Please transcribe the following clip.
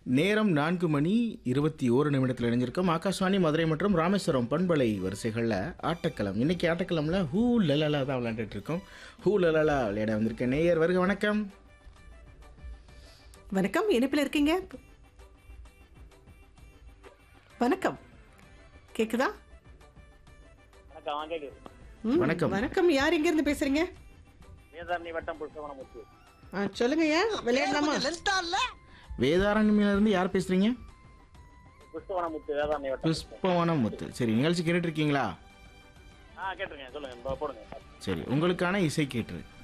நேரம் நான்கு மணி இருபத்தி ஓரு நிமிடத்தில் இணைஞ்சிருக்கோம் ஆகாஷ்வாணி மதுரை மற்றும் ராமேஸ்வரம் பண்பலை வரிசைகளில் ஆட்டக்களம் இன்னைக்கு ஆட்டக்களமில் ஹூ லலலா தான் விளையாண்டுட்டு இருக்கோம் ஹூ லலலா விளையாட வந்திருக்க நேயர் வருக வணக்கம் வணக்கம் இணைப்பில் இருக்கீங்க வணக்கம் கேக்குதா வணக்கம் வாங்க கேக்குது ம், வணக்கம். வணக்கம் யார் எங்க இருந்து பேசுறீங்க வேதாரணி வட்டம் புஷ்பவனமுத்து ஆ, சொல்லுங்க ஏன் விளையாடலாமா வேதாரண்யிலிருந்து யார் பேசுறீங்க புஷ்பவனமுத்து வேதாரணி வட்டம் புஷ்பவனம் முத்து சரி நிகழ்ச்சி கேட்டுட்டு இருக்கீங்களா ஆ கேட்டிருக்கேன் சொல்லுங்க இப்போ போடுங்க சரி உங்களுக்கான இசை கேட்டு